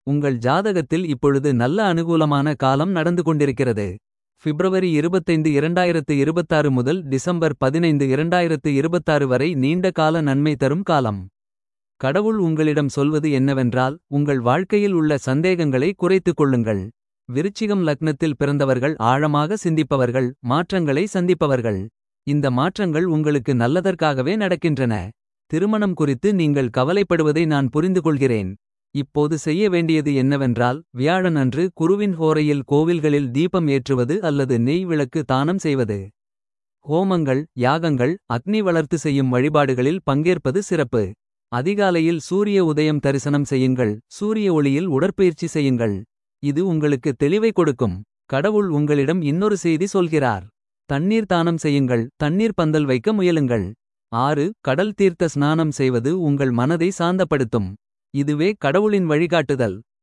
உங்கள் ஜாதகத்தில் இப்பொழுது நல்ல அனுகூலமான காலம் நடந்து கொண்டிருக்கிறது. பிப்ரவரி 25 2026 முதல் டிசம்பர் 15 2026 வரை நீண்ட கால நன்மை தரும் காலம். கடவுள் உங்களிடம் சொல்வது என்னவென்றால் உங்கள் வாழ்க்கையில் உள்ள சந்தேகங்களை குறைத்துக் கொள்ளுங்கள். விருச்சிகம் லக்னத்தில் பிறந்தவர்கள் ஆழமாக சிந்திப்பவர்கள். மாற்றங்களை சந்திப்பவர்கள். இந்த மாற்றங்கள் உங்களுக்கு நல்லதற்காகவே நடக்கின்றன. திருமணம் குறித்து நீங்கள் கவலைப்படுவதை நான் புரிந்துகொள்கிறேன். இப்போது செய்ய வேண்டியது என்னவென்றால் வியாழன் அன்று குருவின் ஹோரையில் கோவில்களில் தீபம் ஏற்றுவது அல்லது நெய் விளக்கு தானம் செய்வது. ஹோமங்கள் யாகங்கள் அக்னி வளர்த்து செய்யும் வழிபாடுகளில் பங்கேற்பது சிறப்பு. அதிகாலையில் சூரிய உதயம் தரிசனம் செய்யுங்கள். சூரிய ஒளியில் உடற்பயிற்சி செய்யுங்கள். இது உங்களுக்கு தெளிவை கொடுக்கும். கடவுள் உங்களிடம் இன்னொரு செய்தி சொல்கிறார். தண்ணீர் தானம் செய்யுங்கள் தண்ணீர் பந்தல் வைக்க முயலுங்கள். ஆறு கடல் தீர்த்த ஸ்நானம் செய்வது உங்கள் மனதை சாந்தப்படுத்தும். இதுவே கடவுளின் வழிகாட்டுதல்.